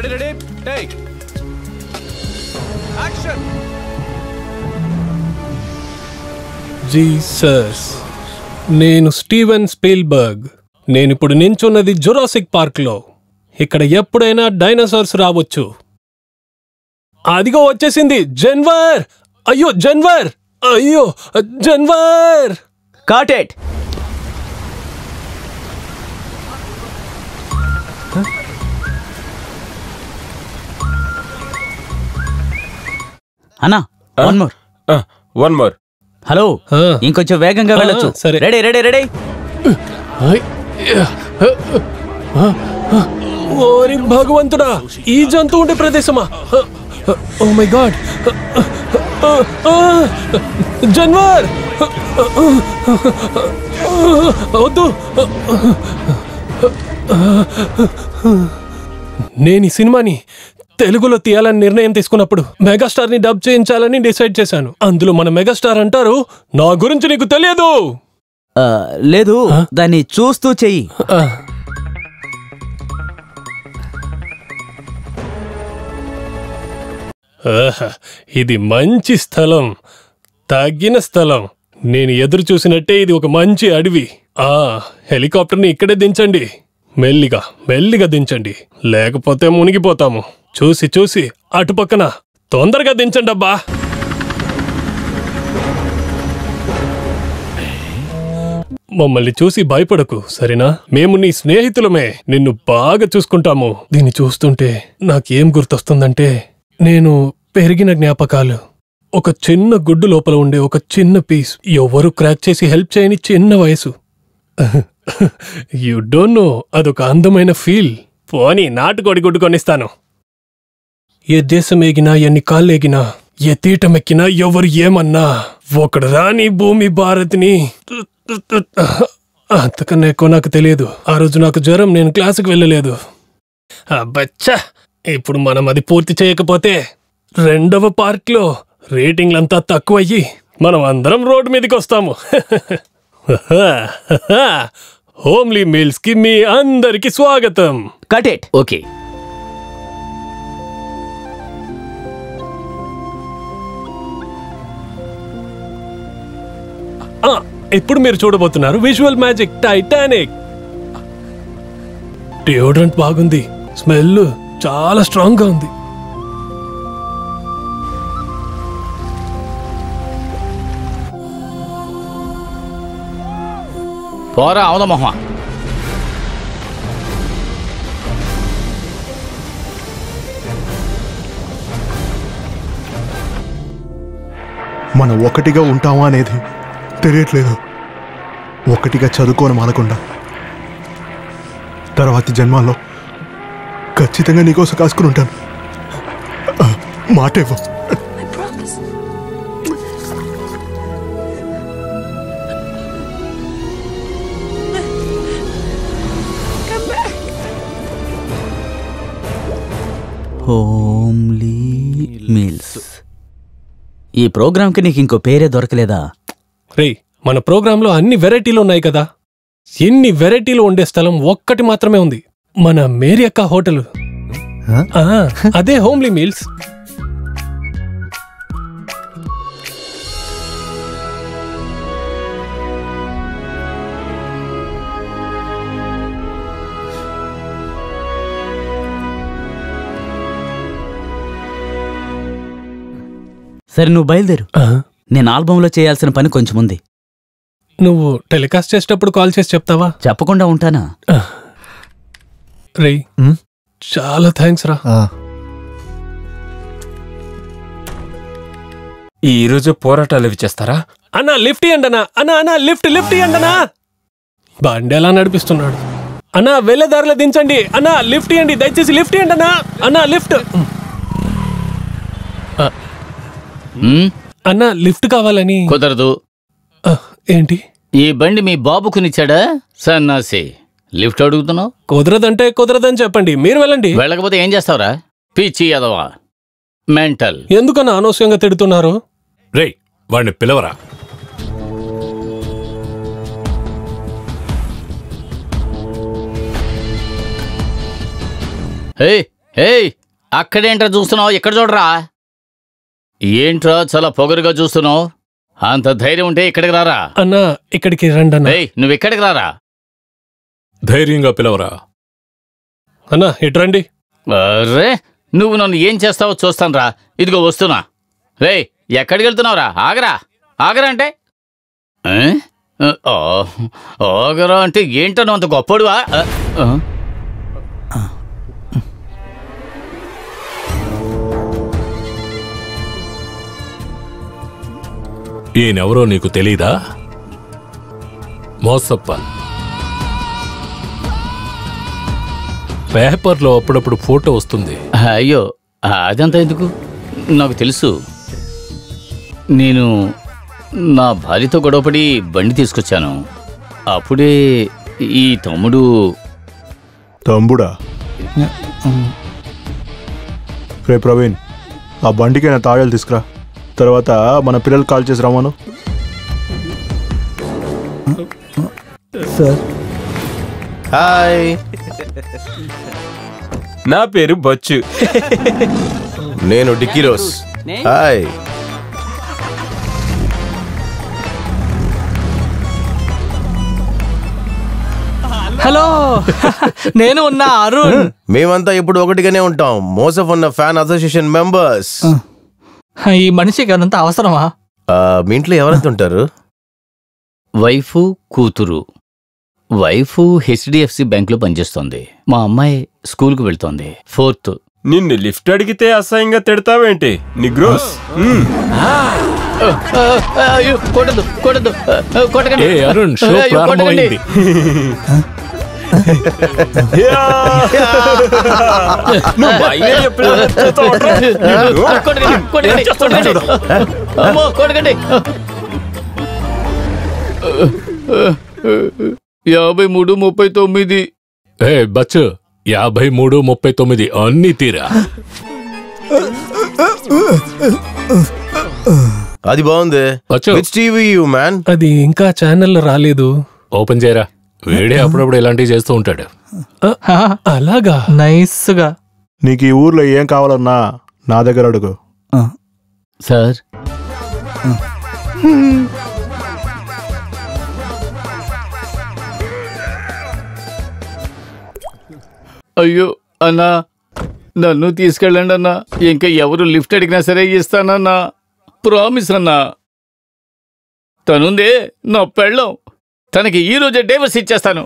Ready ready take action Jesus నేను Steven Spielberg నేను ఇప్పుడు నించున్నది జురాసిక్ పార్క్లో ఇక్కడ ఎప్పుడైనా డైనోసార్స్ రావచ్చు అదిగో వచ్చేసింది జన్వర్ అయ్యో జన్వర్ అయ్యో జన్వర్ కాటెట్ అన్నా one more one more hello ఆ. ఇంకొంచెం వేగంగా ఆ, వెళ్ళొచ్చు సరే. రెడీ రెడీ రెడీ ఐ, ఓరి భగవంతుడా ఈ జంతువు ఉండే ప్రదేశమా ఓ మై గాడ్ జన్వర్ వద్దు నేను ఈ సినిమాని తెలుగులో తీయాలని నిర్ణయం తీసుకున్నప్పుడు మెగాస్టార్ ని డబ్ చేయించాలని డిసైడ్ చేశాను అందులో మన మెగాస్టార్ అంటారు నా గురించి నీకు తెలియదు ఆ, లేదు దాన్ని చూస్తూ చెయ్యి ఆ. ఆహా, ఇది మంచి స్థలం తగ్గిన స్థలం నేను ఎదురు చూసినట్టే ఇది ఒక మంచి అడవి ఆ హెలికాప్టర్ని ఇక్కడే దించండి మెల్లిగా మెల్లిగా దించండి లేకపోతే మునిగిపోతాము చూసి చూసి అటుపక్కన తొందరగా దించండి అబ్బా మమ్మల్ని చూసి భయపడకు సరేనా మేము నీ స్నేహితులమే నిన్ను బాగా చూసుకుంటాము దీన్ని చూస్తుంటే నాకేం గుర్తొస్తుందంటే నేను పెరిగిన జ్ఞాపకాలు ఒక చిన్న గుడ్డు లోపల ఉండే ఒక చిన్న పీస్ ఎవరు క్రాక్ చేసి హెల్ప్ చేయని చిన్న వయసు యు డోంట్ నో అదొక అందమైన ఫీల్ పోనీ నాటుకోడి గుడ్డు కొనిస్తాను ఏ దేశం ఎగినా ఎన్ని కాళ్ళెగినా ఏ తీటమెక్కినా ఎవరు ఏమన్నా ఒకడు రాని భూమి భారత్ని అంతకన్నా ఎక్కువ నాకు తెలియదు ఆ రోజు నాకు జ్వరం నేను క్లాసుకు వెళ్ళలేదు అబ్బచ్చా ఇప్పుడు మనం అది పూర్తి చేయకపోతే రెండవ పార్ట్లో రేటింగ్లంతా తక్కువయ్యి మనం అందరం రోడ్డు మీదకి వస్తాము హోమ్లీ మీల్స్ కి మీ అందరికి స్వాగతం కటెట్ ఓకే ఆ, ఇప్పుడు మీరు చూడబోతున్నారు విజువల్ మ్యాజిక్ టైటానిక్ డియోడ్రెంట్ బాగుంది స్మెల్ చాలా స్ట్రాంగ్ గా ఉంది పోరా అవద మొహ మనం ఒకటిగా ఉంటామా అనేది తెలియట్లేదు ఒకటిగా చదువుకోని మానకుండా తర్వాతి జన్మాల్లో ఖచ్చితంగా నీకోసం కాసుకుని ఉంటాను ఆ, మాట ఇవ్వు I promise. Come back. Homely meals ఈ ప్రోగ్రాంకి నీకు ఇంకో పేరే దొరకలేదా రే మన ప్రోగ్రాంలో అన్ని వెరైటీలు ఉన్నాయి కదా ఎన్ని వెరైటీలు ఉండే స్థలం ఒక్కటి మాత్రమే ఉంది మన మేరియక్క హోటల్ ఆ, అదే హోమ్లీ మీల్స్ సరే నువ్వు బయలుదేరు ఆ, నేను ఆల్బంలో చేయాల్సిన పని కొంచెం ఉంది నువ్వు టెలికాస్ట్ చేసేటప్పుడు కాల్ చేసి చెప్తావా చెప్పకుండా ఉంటానా రే చాలా థ్యాంక్స్ రా ఈ రోజు పోరాటాలు అవి చేస్తారా అన్నా లిఫ్ట్ ఇయ్యండి అన్నా అన్నా అన్నా లిఫ్ట్ లిఫ్ట్ ఇయ్యండి అన్నా బండి ఎలా నడిపిస్తున్నాడు అన్నా వెళ్ళే దారిలో దించండి అన్నా లిఫ్ట్ ఇవ్వండి దయచేసి లిఫ్ట్ ఇవ్వండి అన్నా అన్నా లిఫ్ట్ ఉమ్, అన్నా లిఫ్ట్ కావాలని కుదరదు ఆ, ఏంటి ఈ బండి మీ బాబుకునిచ్చాడా సన్నాసి లిఫ్ట్ అడుగుతున్నావు కుదరదంటే కుదరదని చెప్పండి మీరు వెళ్ళండి వెళ్ళకపోతే ఏం చేస్తావురా పిచ్చి ఎదవా మెంటల్ ఎందుకన్నా అనవసరంగా తిడుతున్నారు రేయ్ వాడిని పిలవరా హే ఏయ్ అక్కడేంట్రా చూస్తున్నావు ఎక్కడ చూడరా ఏంట్రా చాలా పొగరుగా చూస్తున్నావు అంత ధైర్యం ఉంటే ఇక్కడికి రారా అన్నా ఇక్కడికి రండి అన్న ఏయ్ నువ్వు ఇక్కడికి రారా ధైర్యంగా పిలవరా అన్నా ఇటు రండి అరే నువ్వు నన్ను ఏం చేస్తావో చూస్తానురా ఇదిగో వస్తున్నా రేయ్ ఎక్కడికి వెళ్తున్నావురా ఆగరా ఆగరా అంటే ఏ? ఆ, ఆగరా అంటే ఏంటో నువ్వు అంత గొప్పడువా ఆ, ఆ. ఈయనెవరో నీకు తెలీదా మోసప్పన్ పేపర్లో అప్పుడప్పుడు ఫోటో వస్తుంది అయ్యో అదంతా ఎందుకు నాకు తెలుసు నేను నా భార్యతో గొడవపడి బండి తీసుకొచ్చాను అప్పుడే ఈ తమ్ముడు తమ్ముడా రే ప్రవీణ్ ఆ బండికి నా తాళాలు తీసుకురా తర్వాత మన పిల్లలు కాల్ చేసి రమ్మను హాయ్ నా పేరు బొచ్చు నేను డిక్కీరోస్ హాయ్ హలో నేను ఉన్నా అరుణ్ మేమంతా ఇప్పుడు ఒకటిగానే ఉంటాం మోసఫ్ ఉన్న ఫ్యాన్ అసోసియేషన్ మెంబర్స్ ఈ మనిషికి అదంతా అవసరమా మీ ఇంట్లో ఎవరైతే ఉంటారు వైఫు కూతురు వైఫు హెచ్డిఎఫ్సి బ్యాంక్లో పనిచేస్తోంది మా అమ్మాయి స్కూల్కి వెళ్తోంది ఫోర్త్ నిన్ను లిఫ్ట్ అడిగితే అసహ్యంగా తిడతావేంటి నిగ్రోస్ మ్మ్. కొట్టదు కొట్టదు కొట్టకండి ఏ అరుణ్ షో అయ్యో, కొట్టకండి. ప్రారంభమైంది నువ్వు భయ్యా చెప్పినా నచ్చుతావుట్రా? నిన్ను. కొట్టకండి, కొట్టకండి, కొట్టకండి. అమ్మో, కొట్టకండి. యాభై మూడు ముప్పై తొమ్మిది ఏ బచ్చు యాభై మూడు ముప్పై తొమ్మిది అన్ని తీరా అది బాగుంది బచ్చు విచ్ టీవీ యూ మ్యాన్ అది ఇంకా ఛానల్లో రాలేదు ఓపెన్ చేయరా వేడే అప్పుడప్పుడు ఇలాంటివి చేస్తూ ఉంటాడు ఆ, అలాగా నైస్గా నీకు ఈ ఊర్లో ఏం కావాలన్నా నా దగ్గర అడుగు సార్ అయ్యో అన్నా నన్ను తీసుకెళ్ళండి అన్నా ఇంకా ఎవరు లిఫ్ట్ అడిగినా సరే ఇస్తానన్నా ప్రామిస్ అన్నా తనుందే నా పెళ్ళం తనకి ఈ రోజే డైవర్స్ ఇచ్చేస్తాను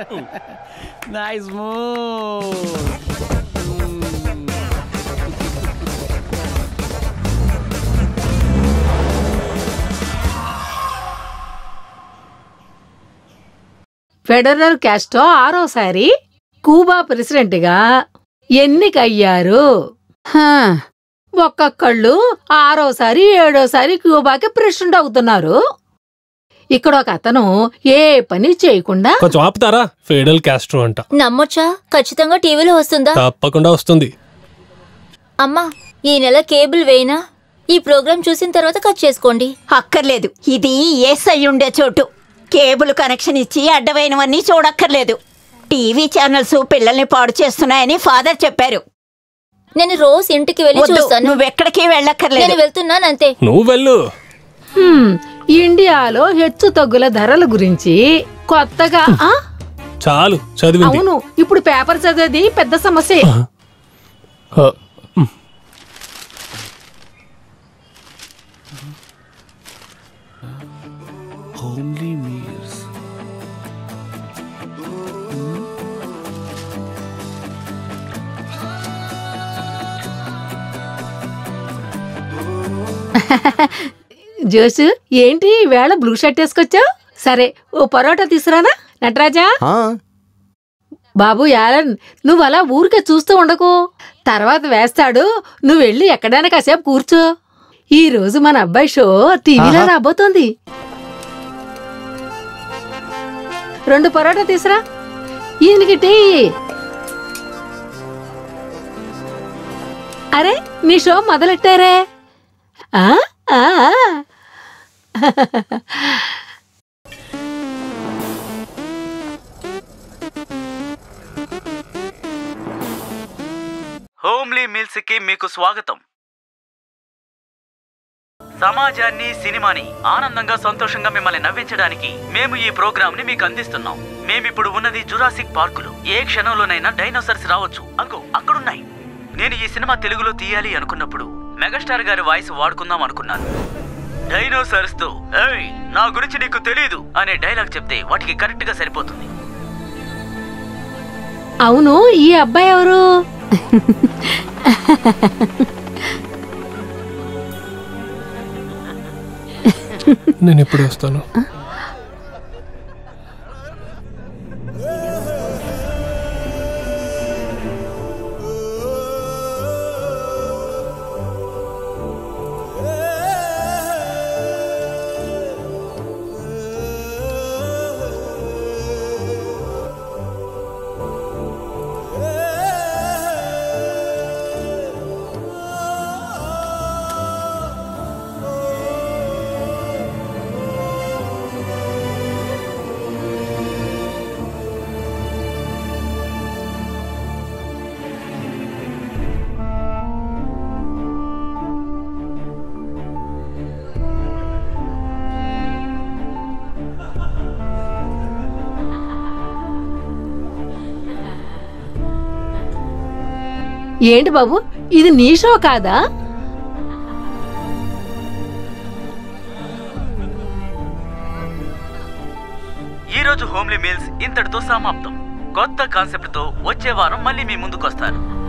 ఫెడరల్ క్యాస్టో ఆరోసారి కూబా ప్రెసిడెంట్గా ఎన్నికయ్యారు హా, ఒక్కొక్కళ్ళు ఆరోసారి ఏడోసారి క్యూబాకి ప్రెసిడెంట్ అవుతున్నారు ఇక్కడ ఒక అతను ఏ పని చేయకుండా కొంచెం ఆపుతారా ఫేడల్ క్యాస్ట్రో అంట నమ్మొచ్చా ఖచ్చితంగా టీవీలో వస్తుందా తప్పకుండా వస్తుంది అమ్మా ఈ నెల కేబుల్ వేయినా ఈ ప్రోగ్రాం చూసిన తర్వాత కట్ చేసుకోండి అక్కర్లేదు ఇది ఏసై ఉండే చోటు కేబుల్ కనెక్షన్ ఇచ్చి అడ్డమైనవన్నీ చూడక్కర్లేదు టీవీ ఛానల్స్ పిల్లల్ని పాడు చేస్తున్నాయని ఫాదర్ చెప్పారు నేను రోజు ఇంటికి వెళ్ళి వద్దు, చూస్తాను నువ్వెక్కడికి నేను వెళ్ళక్కర్లేదు వెళ్తున్నాను అంతే నువ్వు వెళ్ళు హ్మ్, ఇండియాలో హెచ్చు తగ్గుల ధరల గురించి కొత్తగా ఆ? చాలు చదివింది అవును ఇప్పుడు పేపర్ చదివేది పెద్ద సమస్య జోసు ఏంటి ఈవేళ బ్లూ షర్ట్ వేసుకొచ్చావు సరే ఓ పరోటా తీసురానా నటరాజా బాబు యాలన్ నువ్వు అలా ఊరికే చూస్తూ ఉండకు తర్వాత వేస్తాడు నువ్వు వెళ్ళి ఎక్కడైనా కాసేపు కూర్చో ఈ రోజు మన అబ్బాయి షో టీవీలో రాబోతోంది రెండు పరోటా తీసురా ఈయనకి టీ అరే నీ షో మొదలెట్టారే ఆ ఆ ఆ. మీల్స్ కి మీకు స్వాగతం సమాజాన్ని సినిమాని ఆనందంగా సంతోషంగా మిమ్మల్ని నవ్వించడానికి మేము ఈ ప్రోగ్రామ్ ని మీకు అందిస్తున్నాం మేమిప్పుడు ఉన్నది జురాసిక్ పార్కులో ఏ క్షణంలోనైనా డైనోసార్స్ రావచ్చు అగో అక్కడున్నాయి నేను ఈ సినిమా తెలుగులో తీయాలి అనుకున్నప్పుడు మెగాస్టార్ గారి వాయిస్ వాడుకుందాం అనుకున్నాను డైనోసార్స్ తో ఏయ్ నా గురించి నీకు తెలియదు అనే డైలాగ్ చెప్తే వాటికి కరెక్ట్ గా సరిపోతుంది అవును ఈ అబ్బాయి ఎవరు నేను ఎప్పుడు వస్తాను ఏంటి బాబు ఇది నీ షో కాదా ఈ రోజు హోమ్లీ మీల్స్ ఇంతటితో సమాప్తం కొత్త కాన్సెప్ట్ తో వచ్చే వారం మళ్ళీ మీ ముందుకు వస్తాను